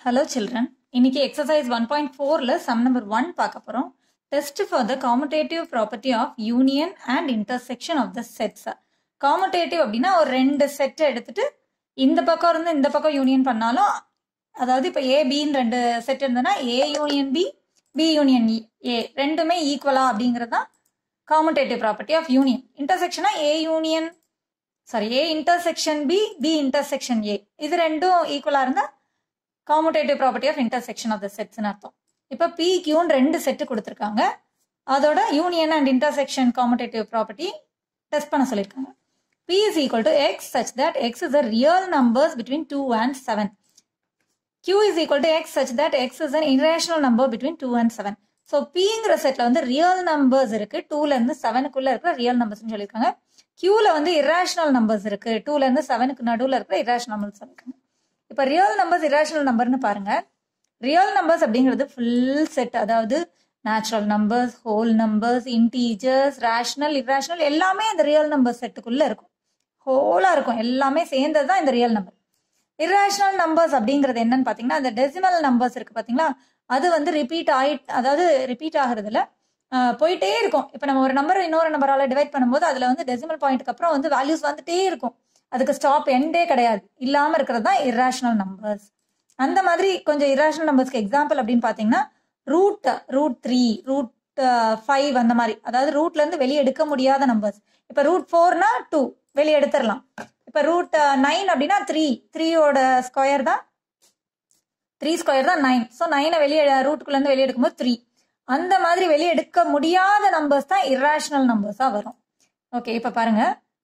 Hello children இன்னைக்கு exercise one point ஃபோரில் sum number one பார்க்க போகிறோம் test for the commutative property of union and intersection of the sets commutative அப்படின்னா ஒரு ரெண்டு செட்டை எடுத்துட்டு இந்த பக்கம் இருந்து இந்த பக்கம் யூனியன் பண்ணாலும் அதாவது இப்போ ஏ பின்னு ரெண்டு செட் இருந்ததுன்னா A union B B union A ரெண்டுமே ஈக்குவலா அப்படிங்கிறது தான் காமடேட்டிவ் ப்ராப்பர்ட்டி ஆஃப் யூனியன் இன்டர்செக்ஷனா A union sorry A intersection B B intersection A இது ரெண்டும் ஈக்குவலாக இருந்தால் commutative property of intersection of the செட்ஸ்னு அர்த்தம் இப்போ பி கியூன்னு ரெண்டு செட்டு கொடுத்துருக்காங்க அதோட union and intersection commutative property test பண்ண சொல்லியிருக்காங்க P is equal to X such that X is a real numbers between two and seven q is equal to x such that x is an irrational number between 2 and 7. So பிங்கிற செட்ல வந்து real numbers இருக்கு டூல இருந்து செவனுக்குள்ள இருக்கிற real நம்பர்ஸ்னு சொல்லியிருக்காங்க கியூல வந்து இராஷனல் நம்பர்ஸ் இருக்கு டூல இருந்து செவனுக்கு நடுவில் இருக்கிற இராஷனல் நம்பர்ஸ் சொல்லியிருக்காங்க இப்போ ரியல் நம்பர்ஸ் இராஷனல் நம்பர்னு பாருங்க ரியல் நம்பர்ஸ் அப்படிங்கிறது ஃபுல் செட் அதாவது natural numbers whole numbers integers rational irrational எல்லாமே இந்த ரியல் நம்பர் செட்டுக்குள்ள இருக்கும் ஹோலா இருக்கும் எல்லாமே சேர்ந்தது தான் இந்த ரியல் நம்பர் இர்ரேஷனல் நம்பர்ஸ் அப்படிங்கிறது என்னன்னு பார்த்தீங்கன்னா அந்த டெசிமல் நம்பர்ஸ் இருக்கு பார்த்தீங்களா அது வந்து ரிப்பீட் ஆயிட் அதாவது ரிப்பீட் ஆகுறதுல போயிட்டே இருக்கும் இப்போ நம்ம ஒரு நம்பர் இன்னொரு நம்பரால் டிவைட் பண்ணும்போது அதில் வந்து டெசிமல் பாயிண்ட்டுக்கு அப்புறம் வந்து வேல்யூஸ் வந்துட்டே இருக்கும் அதுக்கு ஸ்டாப் எண்டே கிடையாது இல்லாமல் இருக்கிறது தான் இர்ரேஷனல் நம்பர்ஸ் அந்த மாதிரி கொஞ்சம் இர்ரேஷனல் நம்பர்ஸ்க்கு எக்ஸாம்பிள் அப்படின்னு பார்த்தீங்கன்னா root root three root five அந்த மாதிரி அதாவது ரூட்ல இருந்து வெளியே எடுக்க முடியாத நம்பர்ஸ் இப்போ ரூட் ஃபோர்னா டூ வெளியே எடுத்துடலாம் இப்போ ரூட் நைன் அப்படின்னா த்ரீ த்ரீயோட ஸ்கொயர் தான் த்ரீ ஸ்கொயர் தான் நைன் ஸோ நைனை வெளியே ரூட்டுக்குள்ளேருந்து வெளியே எடுக்கும்போது த்ரீ அந்த மாதிரி வெளியே எடுக்க முடியாத நம்பர்ஸ் தான் இர்ரேஷனல் நம்பர்ஸாக வரும் ஓகே இப்போ பாருங்க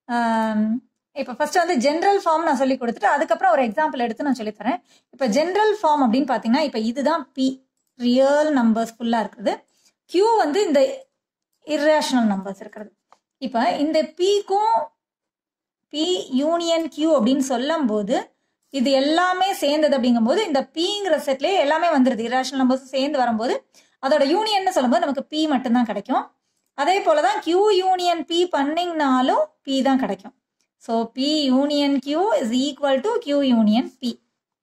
இப்போ ஃபர்ஸ்ட் வந்து ஜென்ரல் ஃபார்ம் நான் சொல்லி கொடுத்துட்டு அதுக்கப்புறம் ஒரு எக்ஸாம்பிள் எடுத்து நான் சொல்லித்தரேன் இப்போ ஜென்ரல் ஃபார்ம் அப்படின்னு பார்த்தீங்கன்னா இப்போ இதுதான் பி ரியல் நம்பர்ஸ் ஃபுல்லாக இருக்குது கியூ வந்து இந்த இர்ரேஷனல் நம்பர்ஸ் இருக்கிறது இப்போ இந்த பிக்கும் பி யூனியன் கியூ அப்படின்னு சொல்லும் போது இது எல்லாமே சேர்ந்தது அப்படிங்கும்போது இந்த பிங்கிற செட்லேயே எல்லாமே வந்துருது இராஷனல் நம்பர்ஸ் சேர்ந்து வரும்போது அதோட யூனியன் சொல்லும்போது நமக்கு பி மட்டும்தான் கிடைக்கும் அதே போல தான் கியூ யூனியன் பி பண்ணிங்கனாலும் பி தான் கிடைக்கும் so P union Q is equal to Q union P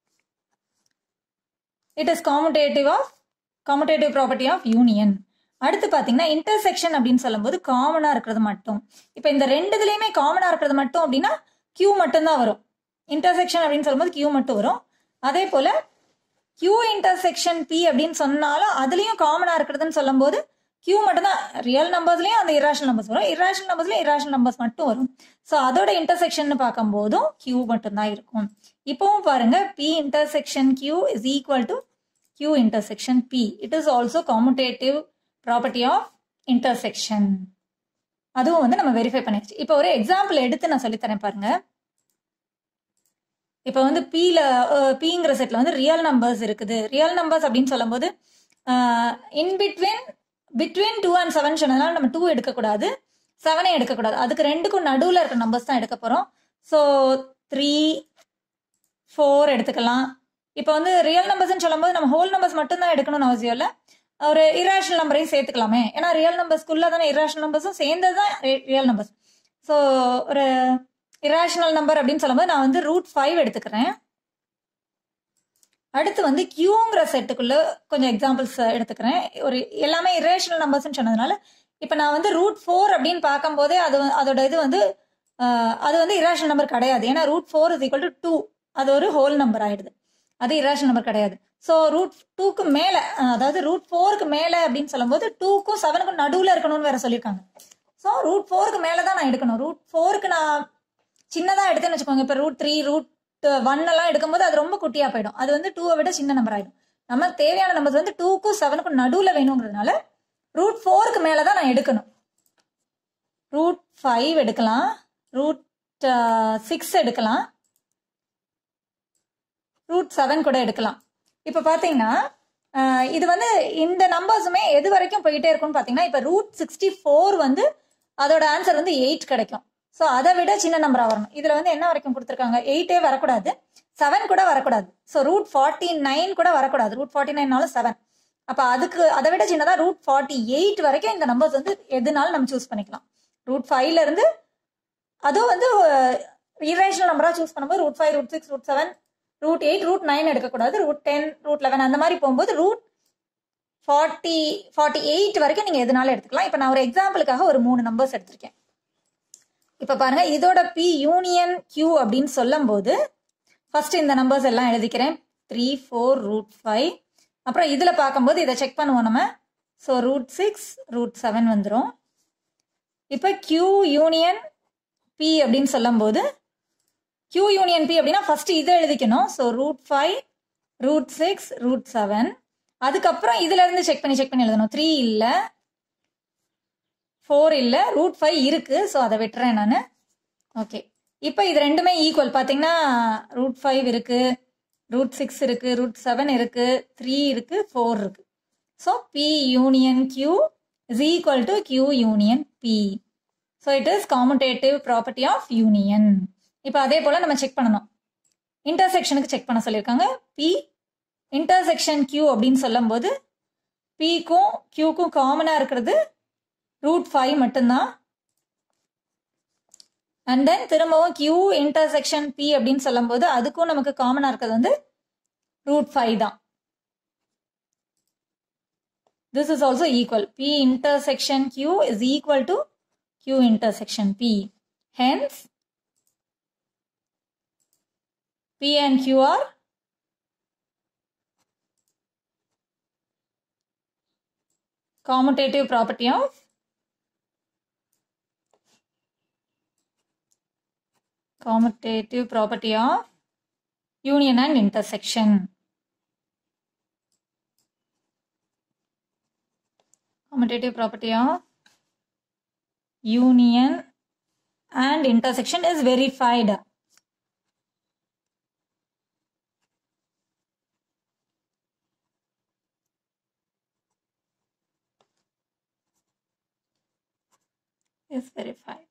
it is commutative of commutative property of union அடுத்து பார்த்தீங்கன்னா இன்டர்செக்ஷன் அப்படின்னு சொல்லும்போது காமனாக இருக்கிறது மட்டும் இப்போ இந்த ரெண்டு இதுலேயுமே காமனாக இருக்கிறது மட்டும் அப்படின்னா கியூ மட்டும்தான் வரும் இன்டர்செக்ஷன் அப்படின்னு சொல்லும்போது கியூ மட்டும் வரும் அதே போல் கியூ இன்டர்செக்ஷன் பி அப்படின்னு சொன்னாலும் அதுலேயும் காமனாக இருக்கிறதுன்னு சொல்லும்போது கியூ மட்டும்தான் ரியல் நம்பர்ஸ்லையும் அந்த இராஷனல் நம்பர்ஸ் வரும் இராஷனல் நம்பர்ஸ்லையும் இராஷனல் நம்பர்ஸ் மட்டும் வரும் ஸோ அதோட இன்டர்செக்ஷன் பார்க்கும்போதும் கியூ மட்டும்தான் இருக்கும் இப்போவும் பாருங்க P intersection Q is equal to Q intersection P it is also commutative property of intersection அதுவும் வந்து நம்ம வெரிஃபை பண்ணிடுச்சு இப்போ ஒரு எக்ஸாம்பிள் எடுத்து நான் சொல்லித்தரேன் பாருங்க இப்போ வந்து பியில் பிங்கிற செட்டில் வந்து ரியல் நம்பர்ஸ் இருக்குது ரியல் நம்பர்ஸ் அப்படின்னு சொல்லும்போது in between between two and seven சொன்னதுனால நம்ம டூ எடுக்கக்கூடாது செவனே எடுக்கக்கூடாது அதுக்கு ரெண்டுக்கும் நடுவில் இருக்கிற நம்பர்ஸ் தான் எடுக்க போகிறோம் ஸோ த்ரீ ஃபோர் எடுத்துக்கலாம் இப்போ வந்து ரியல் நம்பர்ஸ்னு சொல்லும்போது நம்ம ஹோல் நம்பர்ஸ் மட்டும்தான் எடுக்கணும்னு அவசியம் இல்லை ஒரு இராஷனல் நம்பரையும் சேர்த்துக்கலாமே ஏன்னா ரியல் நம்பர்ஸ்க்குள்ள தானே இராஷனல் நம்பர்ஸும் சேர்ந்தது தான் ரியல் நம்பர்ஸ் ஸோ ஒரு இராஷனல் நம்பர் அப்படின்னு சொல்லும்போது நான் வந்து ரூட் ஃபைவ் எடுத்துக்கிறேன் அடுத்து வந்து கியூங்கிற செட்டுக்குள்ள கொஞ்சம் எக்ஸாம்பிள்ஸ் எடுத்துக்கிறேன் ஒரு எல்லாமே இரேஷனல் நம்பர்ஸ்னு சொன்னதுனால இப்போ நான் வந்து ரூட் ஃபோர் அப்படின்னு பார்க்கும்போதே அது அதோட இது வந்து அது வந்து இராஷனல் நம்பர் கிடையாது ஏன்னா root four is equal to two அது ஒரு ஹோல் நம்பர் ஆயிடுது அது இராஷனல் நம்பர் கிடையாது ஸோ ரூட் டூக்கு மேலே அதாவது ரூட் ஃபோருக்கு மேலே அப்படின்னு சொல்லும்போது டூக்கும் செவனுக்கும் நடுவில் இருக்கணும்னு வேற சொல்லியிருக்காங்க ஸோ ரூட் ஃபோருக்கு மேலே தான் நான் எடுக்கணும் ரூட் ஃபோருக்கு நான் சின்னதாக எடுத்தேன்னு வச்சுக்கோங்க இப்போ ரூட் த்ரீ ரூட் ஒன் எல்லாம் எடுக்கும்போது அது ரொம்ப குட்டியாக போயிடும் அது வந்து டூவை விட சின்ன நம்பர் ஆகிடும் நமக்கு தேவையான நம்பர்ஸ் வந்து டூக்கும் செவனுக்கும் நடுவில் வேணுங்கிறதுனால ரூட் ஃபோருக்கு மேலே தான் நான் எடுக்கணும் ரூட் ஃபைவ் எடுக்கலாம் ரூட் சிக்ஸ் எடுக்கலாம் ரூட் செவன் கூட எடுக்கலாம் இப்போ பார்த்தீங்கன்னா இது வந்து இந்த நம்பர்ஸுமே எது வரைக்கும் போயிட்டே இருக்கும்னு பார்த்தீங்கன்னா இப்போ ரூட் சிக்ஸ்டி ஃபோர் வந்து அதோட ஆன்சர் வந்து எயிட் கிடைக்கும் ஸோ அதை விட சின்ன நம்பராக வரணும் இதில் வந்து என்ன வரைக்கும் கொடுத்துருக்காங்க எயிட்டே வரக்கூடாது செவன் கூட வரக்கூடாது ஸோ ரூட் ஃபார்ட்டி நைன் கூட வரக்கூடாது ரூட் ஃபார்ட்டி நைன்னாலும் செவன் அப்போ அதுக்கு அதை விட சின்னதாக ரூட் ஃபார்ட்டி எயிட் வரைக்கும் இந்த நம்பர்ஸ் வந்து எதுனாலும் நம்ம சூஸ் பண்ணிக்கலாம் ரூட் ஃபைவ்ல இருந்து அதுவும் வந்து இரேஷனல் நம்பராக சூஸ் பண்ணும்போது root five root six root seven root eight root nine எடுக்கக்கூடாது ரூட் டென் ரூட் லெவன் அந்த மாதிரி போகும்போது ரூட் ஃபார்ட்டி ஃபார்ட்டி எயிட் வரைக்கும் நீங்கள் எதுனாலும் எடுத்துக்கலாம் இப்போ நான் ஒரு எக்ஸாம்பிளுக்காக ஒரு மூணு நம்பர்ஸ் எடுத்திருக்கேன் இப்போ பாருங்க இதோட பி யூனியன் கியூ அப்படின்னு சொல்லும்போது ஃபர்ஸ்ட் இந்த நம்பர்ஸ் எல்லாம் எழுதிக்கிறேன் த்ரீ ஃபோர் ரூட் ஃபைவ் அப்புறம் இதில் பார்க்கும்போது இதை செக் பண்ணுவோம் நம்ம so root six root seven வந்துடும் இப்போ கியூ யூனியன் பி அப்படின்னு சொல்லும்போது கியூ யூனியன் பி அப்படின்னா ஃபர்ஸ்ட் இதை எழுதிக்கணும் so root five root six root seven அதுக்கப்புறம் இதுல இருந்து செக் பண்ணி செக் பண்ணி எழுதணும் த்ரீ இல்லை ஃபோர் இல்லை ரூட் ஃபைவ் இருக்கு ஸோ அதை விட்டுறேன் நான் ஓகே இப்போ இது ரெண்டுமே ஈக்குவல் பார்த்தீங்கன்னா ரூட் ஃபைவ் இருக்கு ரூட் சிக்ஸ் இருக்கு ரூட் செவன் இருக்கு த்ரீ இருக்கு ஃபோர் இருக்கு so P union Q is equal to Q union P so it is commutative property of union இப்போ அதே போல் நம்ம செக் பண்ணணும் இன்டர்செக்ஷனுக்கு செக் பண்ண சொல்லியிருக்காங்க பி இன்டர்செக்ஷன் கியூ அப்படின்னு சொல்லும்போது பிக்கும் கியூக்கும் காமனாக இருக்கிறது ரூட் ஃபைவ் மட்டும்தான் அண்ட் தென் திரும்பவும் கியூ இன்டர்செக்ஷன் பி அப்படின்னு சொல்லும்போது அதுக்கும் நமக்கு காமனாக இருக்கிறது வந்து ரூட் ஃபைவ் தான் this is also equal p intersection q is equal to q intersection p hence p and q are commutative property of commutative property of union and intersection commutative property of union and intersection is verified. Is verified.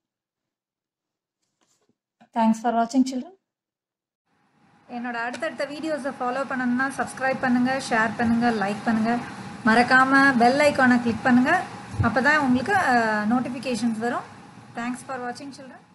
Thanks for watching children. என்னோட அடுத்தடுத்த வீடியோஸை follow பண்ணணும்னா subscribe பண்ணுங்கள் share பண்ணுங்கள் like பண்ணுங்கள் மறக்காமல் bell ஐக்கானை click பண்ணுங்கள் அப்போ தான் உங்களுக்கு நோட்டிஃபிகேஷன்ஸ் வரும் தேங்க்ஸ் ஃபார் வாட்சிங் சில்ட்ரன்